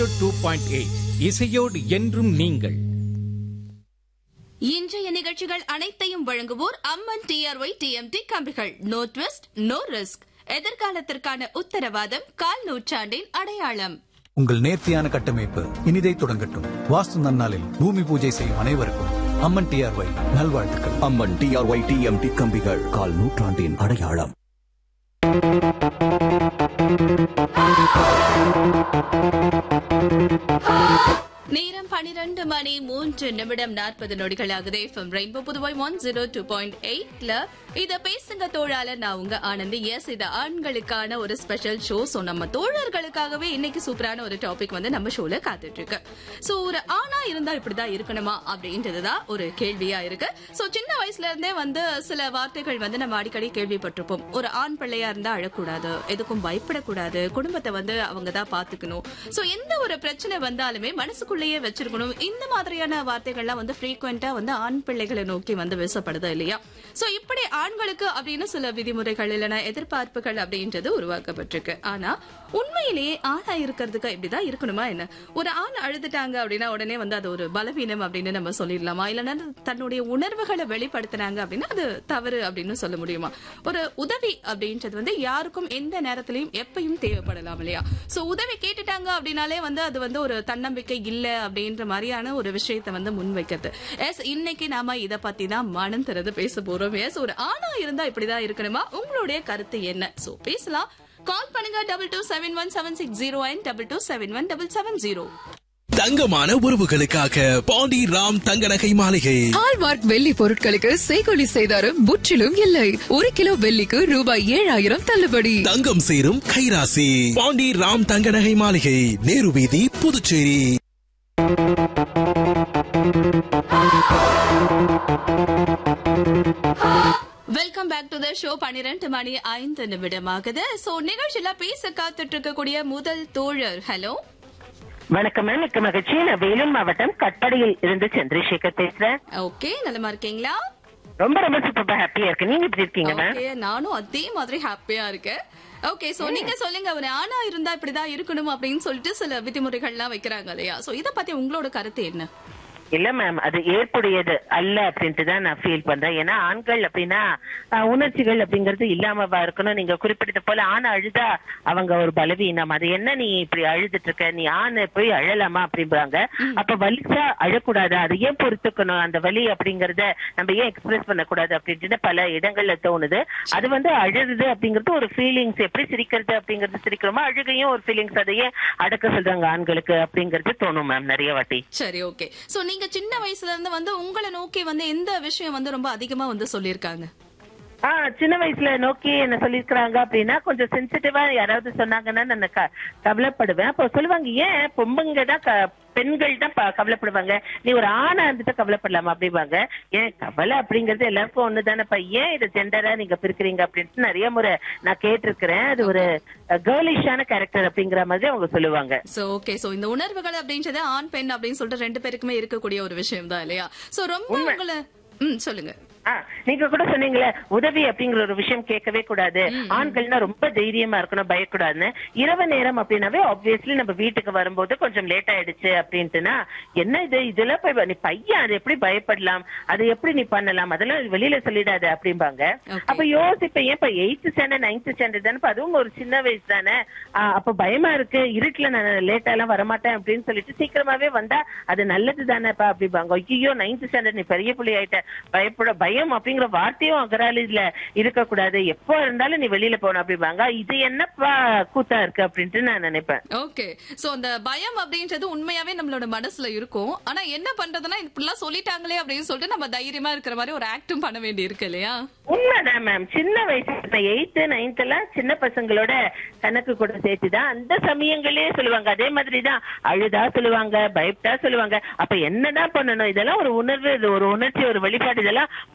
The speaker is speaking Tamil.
டூ பாயிண்ட் எயிட் இசையோடு என்றும் நீங்கள் இன்றைய நிகழ்ச்சிகள் அனைத்தையும் வழங்குவோர் அம்மன் டிஆர்ஒய் டிஎம்டி கம்பிகள் நோ ட்விஸ்ட் நோ ரிஸ்க் எதிர்காலத்திற்கான உத்தரவாதம் கால் நூற்றாண்டின் அடையாளம் உங்கள் நேர்த்தியான கட்டமைப்பு இனிதை தொடங்கட்டும் வாஸ்து நன்னாளில் பூமி பூஜை செய்யும் அனைவருக்கும் அம்மன் டிஆர்ஒய் நல்வாழ்த்துக்கள் அம்மன் டிஆர்ஒய் டிஎம்டி கம்பிகள் கால் நூற்றாண்டின் அடையாளம் நேரம் பனிரெண்டு மணி மூன்று நிமிடம் நாற்பது நொடிகளாகுது FM Rainbow Puduvai one zero two point எயிட்ல இத பேசுங்க தோழால நான் உங்க ஆனந்தி எஸ் இது ஆண்களுக்கான ஒரு ஸ்பெஷல் ஷோ சோ நம்ம தோழர்களுக்காகவே இன்னைக்கு சூப்பரான ஒரு டாபிக் வந்து நம்ம ஷோல காத்துட்டு இருக்கு சோ ஒரு ஆணா இருந்தா இப்படிதான் இருக்கணுமா அப்படின்றதுதான் ஒரு கேள்வியா இருக்கு சோ சின்ன வயசுல இருந்தே வந்து சில வார்த்தைகள் வந்து நம்ம அடிக்கடி கேள்விப்பட்டிருப்போம் ஒரு ஆண் பிள்ளையா இருந்தா அழக்கூடாது எதுக்கும் பயப்படக்கூடாது குடும்பத்தை வந்து அவங்க தான் பாத்துக்கணும் சோ எந்த ஒரு பிரச்சனை வந்தாலுமே மனசுக்குள்ளேயே வச்சிருக்கணும் இந்த மாதிரியான வார்த்தைகள்லாம் வந்து ஃப்ரீக்வெண்டா வந்து ஆண் பிள்ளைகளை நோக்கி வந்து வீசப்படுது இல்லையா சோ இப்படி ஆண்களுக்கு அப்படின்னு சில விதிமுறைகள் இல்லைன்னா எதிர்பார்ப்புகள் அப்படின்றது உருவாக்கப்பட்டிருக்கு ஆனா உண்மையிலேயே ஆணா இருக்கிறதுக்கு இப்படிதான் இருக்கணுமா என்ன ஒரு ஆண் அழுதுட்டாங்க அப்படின்னா உடனே வந்து அது ஒரு பலவீனம் அப்படின்னு நம்ம சொல்லிடலாமா இல்லைன்னா தன்னுடைய உணர்வுகளை வெளிப்படுத்தினாங்க அப்படின்னா அது தவறு அப்படின்னு சொல்ல முடியுமா ஒரு உதவி அப்படின்றது வந்து யாருக்கும் எந்த நேரத்திலையும் எப்பயும் தேவைப்படலாம் இல்லையா சோ உதவி கேட்டுட்டாங்க அப்படின்னாலே வந்து அது வந்து ஒரு தன்னம்பிக்கை இல்ல அப்படின்ற மாதிரியான ஒரு விஷயத்தை வந்து முன்வைக்கிறது எஸ் இன்னைக்கு நாம இத பத்தி தான் மனம் திறந்து பேச போறோம் எஸ் ஒரு ஆணா இருந்தா இப்படிதான் இருக்கணுமா உங்களுடைய கருத்து என்ன சோ பேசலாம் கால் பண்ணுங்க double two seven one seven six zero and double two seven one double seven zero தங்கமான உறவுகளுக்காக பாண்டி ராம் தங்க நகை மாளிகை ஹால்மார்க் வெள்ளி பொருட்களுக்கு செய்கொலி செய்தாரும் முற்றிலும் இல்லை ஒரு கிலோ வெள்ளிக்கு ரூபாய் ஏழாயிரம் தள்ளுபடி தங்கம் சேரும் கைராசி பாண்டி ராம் தங்க நகை மாளிகை நேரு வீதி Puducherry welcome back to the show பன்னிரண்டு மணி ஐந்து நிமிடமாகுது சோ நிகழ்ச்சியில பேச காத்துட்டு இருக்கக்கூடிய முதல் தோழர் ஹலோ வணக்கம் மேம் மிக்க மகிழ்ச்சி நான் வேலூர் மாவட்டம் கட்படியில் இருந்து சந்திரசேகர் பேசுறேன் ஓகே நலமா இருக்கீங்களா ரொம்ப ரொம்ப சூப்பரா ஹாப்பியா இருக்கு நீங்க எப்படி இருக்கீங்க மேம் ஓகே நானும் அதே மாதிரி ஹாப்பியா இருக்கேன் ஓகே சோ நீங்க சொல்லுங்க ஒரு ஆணா இருந்தா இப்படிதான் இருக்கணும் அப்படின்னு சொல்லிட்டு சில விதிமுறைகள்லாம் வைக்கிறாங்க இல்லையா சோ இத பத்தி உங்களோட கருத்து என்ன இல்ல மேம் அது ஏற்புடையது அல்ல அப்படின்ட்டு தான் நான் ஃபீல் பண்றேன் ஏன்னா ஆண்கள் அப்படின்னா அஹ், உணர்ச்சிகள் அப்படிங்கறது இல்லாமவா இருக்கணும் நீங்க குறிப்பிட்டது போல ஆண் அழுதா அவங்க ஒரு பலவீனம் அது என்ன நீ இப்படி அழுதுட்டு இருக்க நீ ஆண் போய் அழலாமா அப்படின்றாங்க அப்ப வலிச்சா அழக்கூடாது அது ஏன் பொறுத்துக்கணும் அந்த வலி அப்படிங்கறத நம்ம ஏன் எக்ஸ்பிரஸ் பண்ணக்கூடாது அப்படின்ட்டு பல இடங்கள்ல தோணுது அது வந்து அழுது அப்படிங்கிறது ஒரு ஃபீலிங்ஸ் எப்படி சிரிக்கிறது அப்படிங்கறது சிரிக்கிறோமோ அழுகையும் ஒரு ஃபீலிங்ஸ் அதையே அடக்க சொல்றாங்க ஆண்களுக்கு அப்படிங்கறது தோணும் மேம் நிறைய வாட்டி சரி ஓகே சோ நீங்க சின்ன வயசுல இருந்து வந்து உங்களை நோக்கி வந்து எந்த விஷயம் வந்து ரொம்ப அதிகமா வந்து சொல்லிருக்காங்க ஆஹ் சின்ன வயசுல நோக்கி என்ன சொல்லிருக்கிறாங்க அப்படின்னா கொஞ்சம் சென்சிட்டிவா யாராவது சொன்னாங்கன்னா நான் க- கவலைப்படுவேன் அப்போ சொல்லுவாங்க ஏன் பொம்புங்க தான் க- பெண்கள் தான் ப- கவலைப்படுவாங்க நீ ஒரு ஆணா இருந்துட்டு கவலைப்படலாமா அப்படிம்பாங்க ஏன் கவலை அப்படிங்கறது எல்லாருக்கும் ஒண்ணுதானப்பா ஏன் இதை ஜெண்டரா நீங்க பிரிக்கிறீங்க அப்படின்ட்டு நிறைய முறை நான் கேட்டிருக்கிறேன் அது ஒரு கேர்லிஷான கேரக்டர் அப்படிங்கிற மாதிரி அவங்க சொல்லுவாங்க சோ ஓகே சோ இந்த உணர்வுகள் அப்படின்றது ஆண் பெண் அப்படின்னு சொல்லிட்டு ரெண்டு பேருக்குமே இருக்கக்கூடிய ஒரு விஷயம் தான் இல்லையா சோ ரொம்ப உங்களை ம் சொல்லுங்க ஆ, நீங்க கூட சொன்னீங்களே உதவி அப்படிங்கிற ஒரு விஷயம் கேட்கவே கூடாது ஆண்கள்னா ரொம்ப தைரியமா இருக்கணும் பயக்கூடாதுன்னு இரவு நேரம் அப்படின்னாவே ஆப்வியஸ்லி நம்ம வீட்டுக்கு வரும்போது கொஞ்சம் லேட் ஆயிடுச்சு அப்படின்ட்டுனா என்ன இது இதெல்லாம் போய் நீ பையன் அது எப்படி பயப்படலாம் அது எப்படி நீ பண்ணலாம் அதெல்லாம் வெளியில சொல்லிடாத அப்படிம்பாங்க Okay. அப்ப யோசிப்பேன் ஏன் இப்ப எயித்து ஸ்டாண்டர்ட் நைன்த் ஸ்டாண்டர்ட் தானே இப்ப அதுவும் ஒரு சின்ன வயசு தானே ஆ, அப்ப பயமா இருக்கு இருட்டுல நான் லேட்டா எல்லாம் வரமாட்டேன் அப்படின்னு சொல்லிட்டு சீக்கிரமாவே வந்தா அது நல்லது தானேப்பா அப்படிம்பாங்க ஐயோ நைன்த் ஸ்டாண்டர்ட் நீ பெரிய புள்ளி ஆயிட்ட பயப்பட பயம் அப்படிங்கிற வார்த்தையும் அகராலில இருக்கக்கூடாது எப்போ இருந்தாலும் நீ வெளியில போகணும் அப்படிம்பாங்க இது என்னப்பா கூத்தா இருக்கு அப்படின்ட்டு நான் நினைப்பேன் ஓகே சோ அந்த பயம் அப்படின்றது உண்மையாவே நம்மளோட மனசுல இருக்கும் ஆனா என்ன பண்றதுன்னா இப்படிலாம் சொல்லிட்டாங்களே அப்படின்னு சொல்லிட்டு நம்ம தைரியமா இருக்கிற மாதிரி ஒரு ஆக்டும் பண்ண வேண்டி இருக்கு இல்லையா உண்மைதான் மேம் சின்ன வயசு எயித்து நைன்த் எல்லாம் சின்ன பசங்களோட கணக்கு கூட சேர்த்துதான் அந்த சமயங்களே சொல்லுவாங்க அதே மாதிரிதான் அழுதா சொல்லுவாங்க பயப்பட்டா சொல்லுவாங்க அப்ப என்னதான் பண்ணணும் இதெல்லாம் ஒரு உணர்வு இது ஒரு உணர்ச்சி ஒரு வெளிப்பாடு இதெல்லாம்